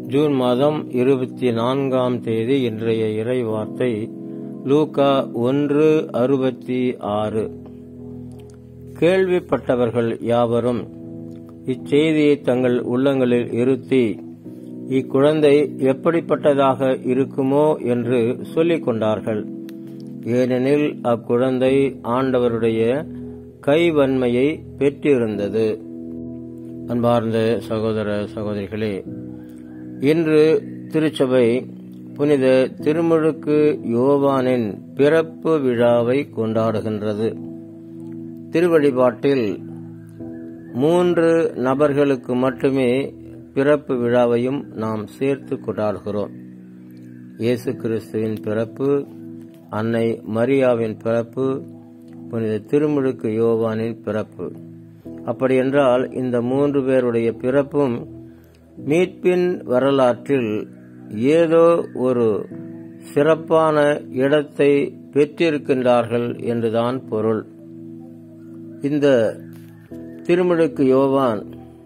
June மாதம் இருபத்தி நான்காம் தேதி இன்றைய இறை வார்த்தை லூகா ஒன்று அறுபத்தி ஆறு கேள்விப்பட்டவர்கள் யாவரும் இச்செய்தியை தங்கள் உள்ளங்களில் இருத்தி இக்குழந்தை எப்படிப்பட்டதாக இருக்குமோ என்று சொல்லிக் கொண்டார்கள் ஏனெனில் அக்குழந்தை ஆண்டவருடைய கைவன்மையை பெற்றிருந்தது அன்பார்ந்த சகோதர சகோதரிகளே இன்று திருச்சபை புனித திருமுழுக்கு யோவானின் பிறப்பு விழாவை கொண்டாடுகின்றது திருவழிபாட்டில் மூன்று நபர்களுக்கு மட்டுமே பிறப்பு விழாவையும் நாம் சேர்த்து கொண்டாடுகிறோம் இயேசு கிறிஸ்துவின் பிறப்பு அன்னை மரியாவின் பிறப்பு புனித திருமுழுக்கு யோவானின் பிறப்பு அப்படியென்றால் இந்த மூன்று பேருடைய பிறப்பும் மீட்பின் வரலாற்றில் ஏதோ ஒரு சிறப்பான இடத்தை பெற்றிருக்கின்றார்கள் என்றுதான் பொருள் இந்த திருமுழுக்கு யோவான்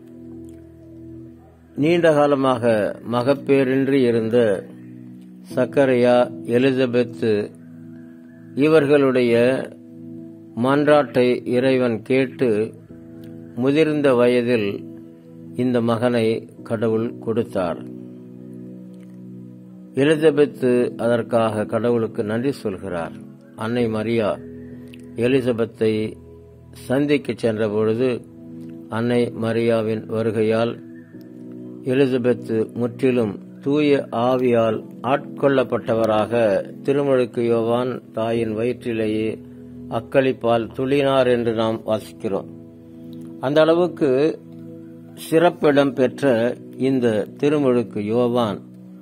நீண்ட காலமாக மகப்பேரின்றி இருந்த சக்கரையா எலிசபெத்து இவர்களுடைய மன்றாட்டை இறைவன் கேட்டு முதிர்ந்த வயதில் இந்த மகனை கடவுள் கொடுத்தார் எலிசபெத்து அதற்காக கடவுளுக்கு நன்றி சொல்கிறார் அன்னை மரியா எலிசபெத்தை சந்திக்க சென்றபொழுது அன்னை மரியாவின் வருகையால் எலிசபெத்து முற்றிலும் தூய ஆவியால் ஆட்கொள்ளப்பட்டவராக திருமுழுக்கு யோவான் தாயின் வயிற்றிலேயே அக்களிப்பால் துளினார் என்று நாம் வாசிக்கிறோம் அந்த அளவுக்கு சிறப்பிடம் பெற்ற இந்த திருமுழுக்கு யோவான்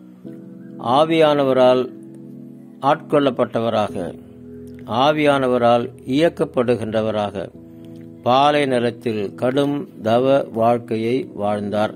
ஆவியானவரால் ஆட்கொள்ளப்பட்டவராக ஆவியானவரால் இயக்கப்படுகின்றவராக பாலை நிலத்தில் கடும் தவ வாழ்க்கையை வாழ்ந்தார்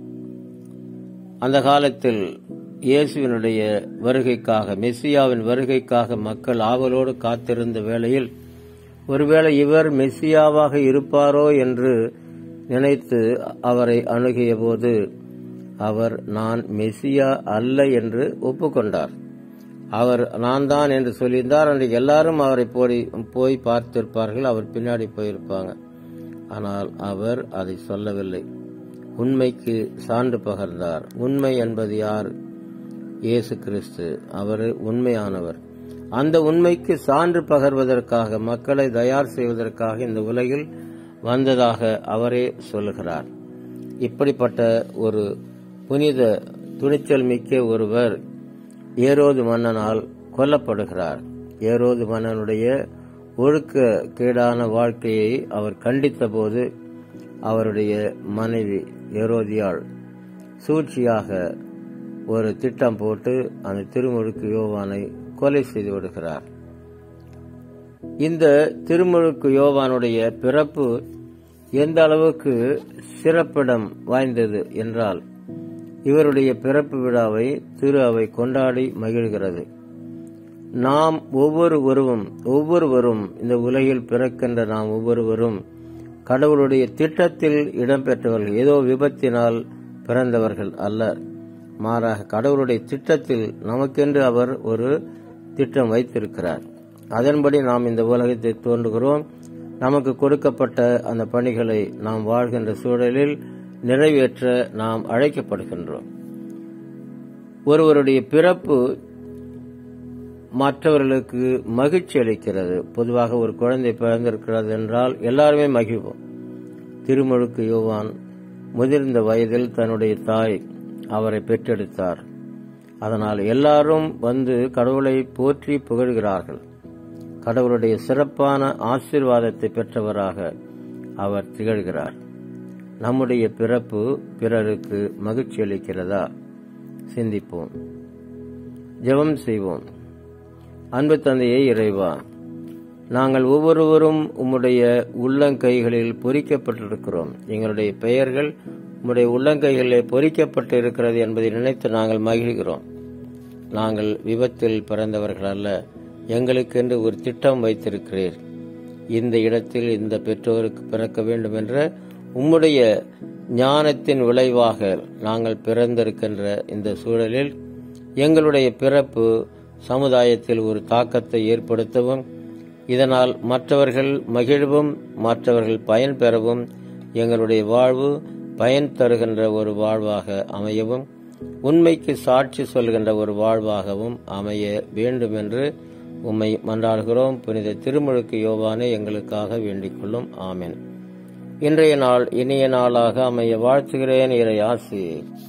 அந்த காலத்தில் இயேசுவினுடைய வருகைக்காக மெஸ்ஸியாவின் வருகைக்காக மக்கள் ஆவலோடு காத்திருந்த வேளையில் ஒருவேளை இவர் மெஸ்ஸியாவாக இருப்பாரோ என்று நினைத்து அவரை அணுகிய போது அவர் நான் மெஸ்ஸியா அல்ல என்று ஒப்புக்கொண்டார் அவர் நான் தான் என்று சொல்லியிருந்தார் அன்றைக்கு எல்லாரும் அவரை போய் போய் பார்த்திருப்பார்கள் அவர் பின்னாடி போயிருப்பாங்க ஆனால் அவர் அதை சொல்லவில்லை உண்மைக்கு சான்று பகர்ந்தார் உண்மை என்பது யார் இயேசு கிறிஸ்து அவர் உண்மையானவர் அந்த உண்மைக்கு சான்று பகர்வதற்காக மக்களை தயார் செய்வதற்காக இந்த உலகில் வந்ததாக அவரே சொல்லுகிறார் இப்படிப்பட்ட ஒரு புனித துணிச்சல் மிக்க ஒருவர் ஏரோது மன்னனால் கொல்லப்படுகிறார் ஏரோது மன்னனுடைய ஒழுக்க கேடான வாழ்க்கையை அவர் கண்டித்தபோது அவருடைய மனைவி ஏரோதியாள் சூழ்ச்சியாக ஒரு திட்டம் போட்டு அந்த திருமுழுக்கு யோவானை கொலை செய்து விடுகிறார் இந்த திருமுழுக்கு யோவானுடைய பிறப்பு எந்த அளவுக்கு சிறப்பிடம் வாய்ந்தது என்றால் இவருடைய பிறப்பு விழாவை திரு அவை கொண்டாடி மகிழ்கிறது நாம் ஒவ்வொருவரும் ஒவ்வொருவரும் இந்த உலகில் பிறக்கின்ற நாம் ஒவ்வொருவரும் கடவுளுடைய திட்டத்தில் இடம்பெற்றவர்கள் ஏதோ விபத்தினால் பிறந்தவர்கள் அல்ல மாறாக கடவுளுடைய திட்டத்தில் நமக்கென்று அவர் ஒரு திட்டம் வைத்திருக்கிறார் அதன்படி நாம் இந்த உலகத்தை தோன்றுகிறோம் நமக்கு கொடுக்கப்பட்ட அந்த பணிகளை நாம் வாழ்கின்ற சூழலில் நிறைவேற்ற நாம் அழைக்கப்படுகின்றோம் ஒருவருடைய பிறப்பு மற்றவர்களுக்கு மகிழ்ச்சி அளிக்கிறது பொதுவாக ஒரு குழந்தை பிறந்திருக்கிறது என்றால் எல்லாருமே மகிழ்வோம் திருமுழுக்கு யோவான் முதிர்ந்த வயதில் தன்னுடைய தாய் அவரை பெற்றெடுத்தார் அதனால் எல்லாரும் வந்து கடவுளை போற்றி புகழ்கிறார்கள் கடவுளுடைய சிறப்பான ஆசீர்வாதத்தை பெற்றவராக அவர் திகழ்கிறார் நம்முடைய பிறப்பு பிறருக்கு மகிழ்ச்சி அளிக்கிறதா சிந்திப்போம் ஜெபம் செய்வோம் அன்பு தந்தையே இறைவா நாங்கள் ஒவ்வொருவரும் உம்முடைய உள்ளங்கைகளில் பொறிக்கப்பட்டிருக்கிறோம் எங்களுடைய பெயர்கள் உம்முடைய உள்ளங்கைகளில் பொறிக்கப்பட்டு இருக்கிறது என்பதை நினைத்து நாங்கள் மகிழ்கிறோம் நாங்கள் விபத்தில் பிறந்தவர்கள் அல்ல எங்களுக்கென்று ஒரு திட்டம் வைத்திருக்கிறீர் இந்த இடத்தில் இந்த பெற்றோருக்கு பிறக்க வேண்டும் என்ற உம்முடைய ஞானத்தின் விளைவாக நாங்கள் பிறந்திருக்கின்ற இந்த சூழலில் எங்களுடைய பிறப்பு சமுதாயத்தில் ஒரு தாக்கத்தை ஏற்படுத்தவும் இதனால் மற்றவர்கள் மகிழவும் மற்றவர்கள் பயன் பெறவும் எங்களுடைய வாழ்வு பயன் தருகின்ற ஒரு வாழ்வாக அமையவும் உண்மைக்கு சாட்சி சொல்கின்ற ஒரு வாழ்வாகவும் அமைய வேண்டும் என்று உம்மை மன்றாடுகிறோம் புனித திருமுழுக்கு யோவானே எங்களுக்காக வேண்டிக் கொள்ளும் ஆமென் இன்றைய நாள் இனிய நாளாக அமைய வாழ்த்துகிறேன் இறை ஆசி